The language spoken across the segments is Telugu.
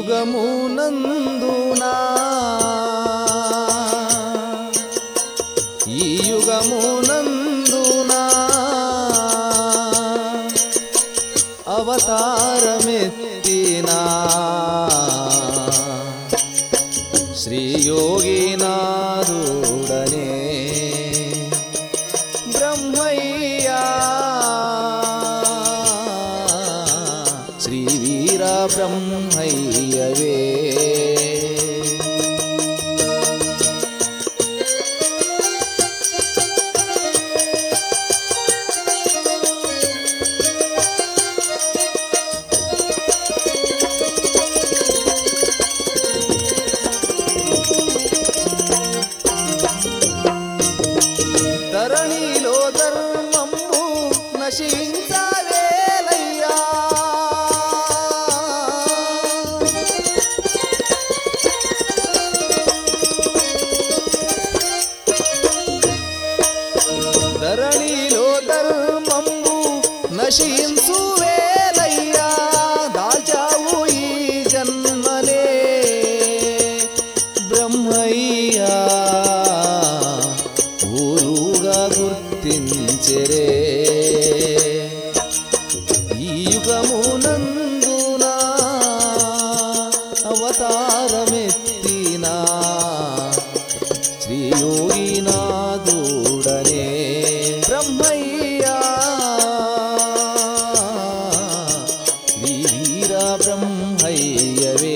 యుగమునందునా ఈ యుగమునందునా అవతారమెత్తినా శ్రీ యోగినాథుడనే బ్రహ్మయ్యా శ్రీ వీర బ్రహ్మయ్యవే ధరణిలో ధర్మము నశించవేలయ్యా ధరణిలో ధర్మము నశించువేలయ్యా దాచావు ఈ జన్మనే బ్రహ్మయ్యా ఊరుగా గుర్తించరే ఈ యుగమునందునా అవతారమెత్తినా శ్రీ యోగినాథుడనే బ్రహ్మయ్యా శ్రీ వీర బ్రహ్మయ్యవే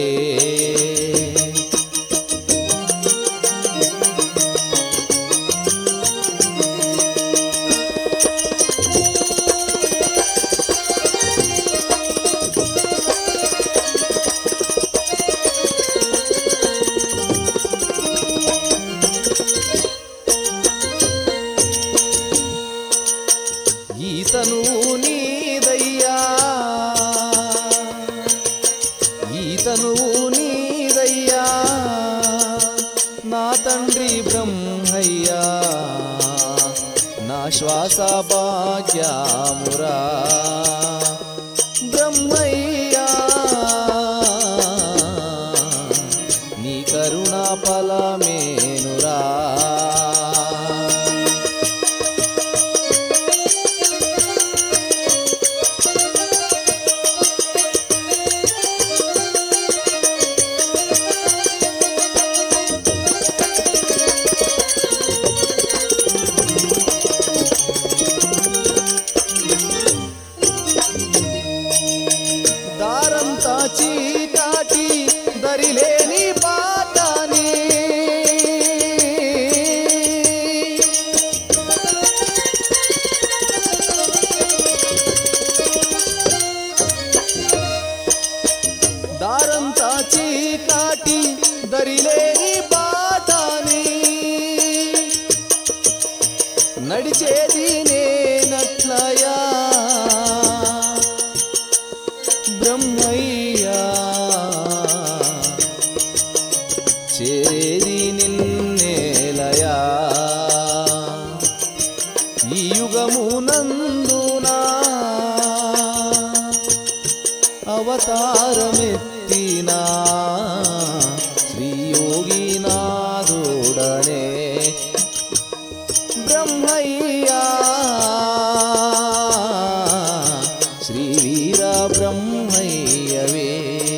ఈతను నీదయ్యా ఈతను నీదయ్యా నా తండ్రి బ్రహ్మయ్యా నా శ్వాస భాగ్యామురా బ్రహ్మయ్యా నీ కరుణా ఫలమేనురా దారంతా చీకాటి దరిలేని పాటాని దారంతా చీకాటి దరిలేని బాటాని నడిచేది నేనట్లయా బ్రహ్మయ్యా చేరేది నిన్నేలయా ఈ యుగమునందునా అవతారమెత్తినా శ్రీ యోగినాథుడనే బ్రహ్మయ్యా శ్రీ వీర బ్రహ్మయ్యవే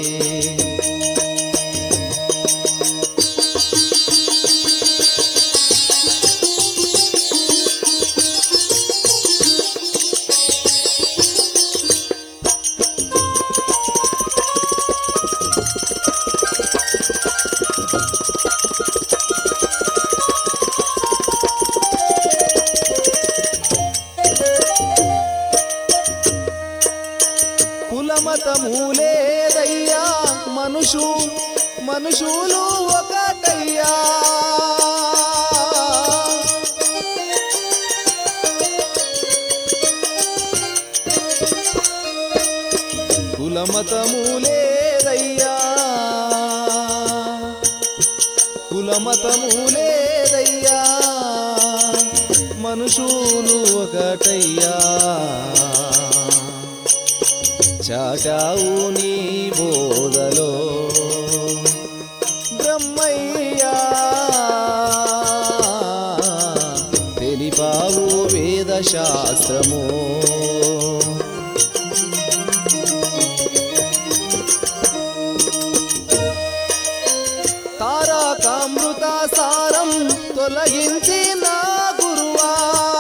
కులమతము లేదయ్యా మనుషు మనుషులు ఒకటయ్యా కులమతము లేదయ్యా కులమతము లేదయ్యా మనుషులు ఒకటయ్యా చాటావు నీ బోధలో శాస్త్రము తారకామృత సారం తొలగించి నా గురువా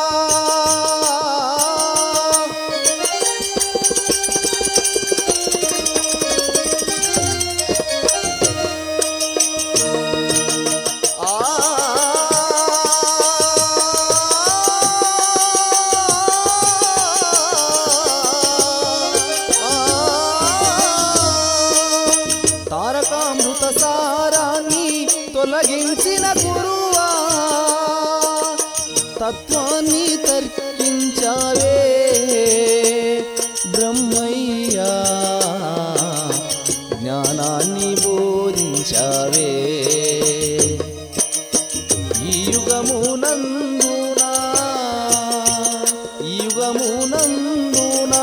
తారకామృత సారాన్ని తొలగించిన గురువా తత్వాన్ని తర్కించావే బ్రహ్మయ్యా జ్ఞానాన్ని బోధించావే ఈ యుగమునందునా ఈ యుగమునందునా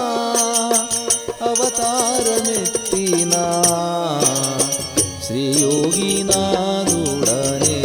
అవతారమెత్తినా శ్రీ యోగినాథుడనే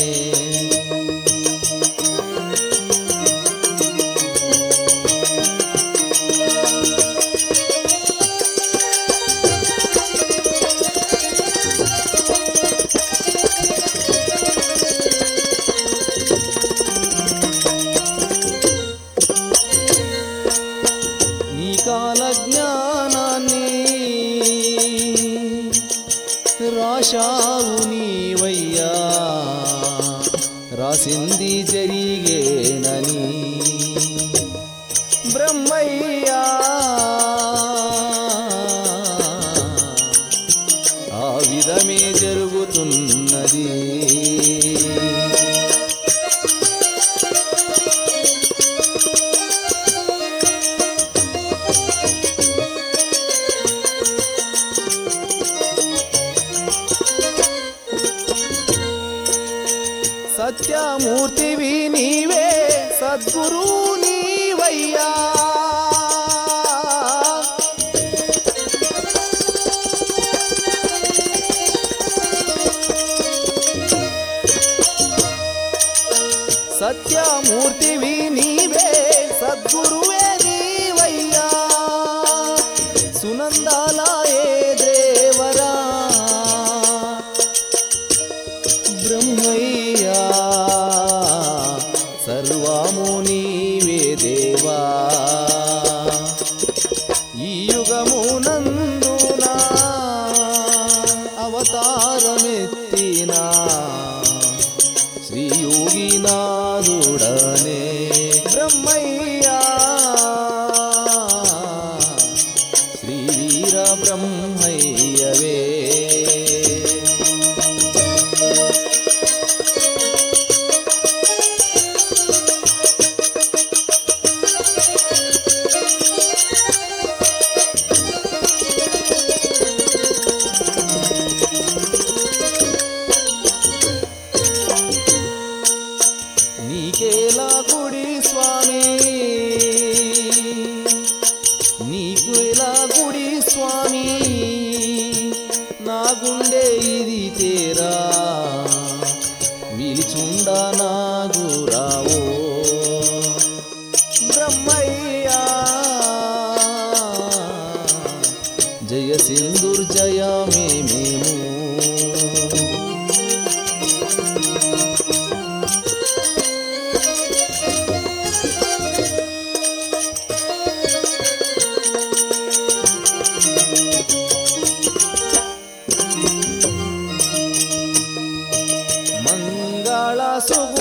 నీ కాల జ్ఞానాన్ని రాశావు నీవయ్యా రాసింది జరిగేనని బ్రహ్మయ్యా ఆ విధమే జరుగుతున్నది సత్యమూర్తివి నీవే సద్గురు నీవయ్యా సత్యమూర్తివి నీవే సద్గురువే నీవయ్యా సునందాలయే దేవరా బ్రహ్మయ్యా సర్వము నీవే దేవా ఈ యుగమునందునా అవతారమెత్తినా శ్రీ యోగినాథుడనే బ్రహ్మయ్యా శ్రీ వీర బ్రహ్మయ్యవే నీకేలా గుడి స్వామి నీకు ఎలా గుడి స్వామి నా గుండె ఇది తేరా విలిచుండ నాగురావో బ్రహ్మయ్యా జయ సింధుర్జయమే మేము మంగళ శుభ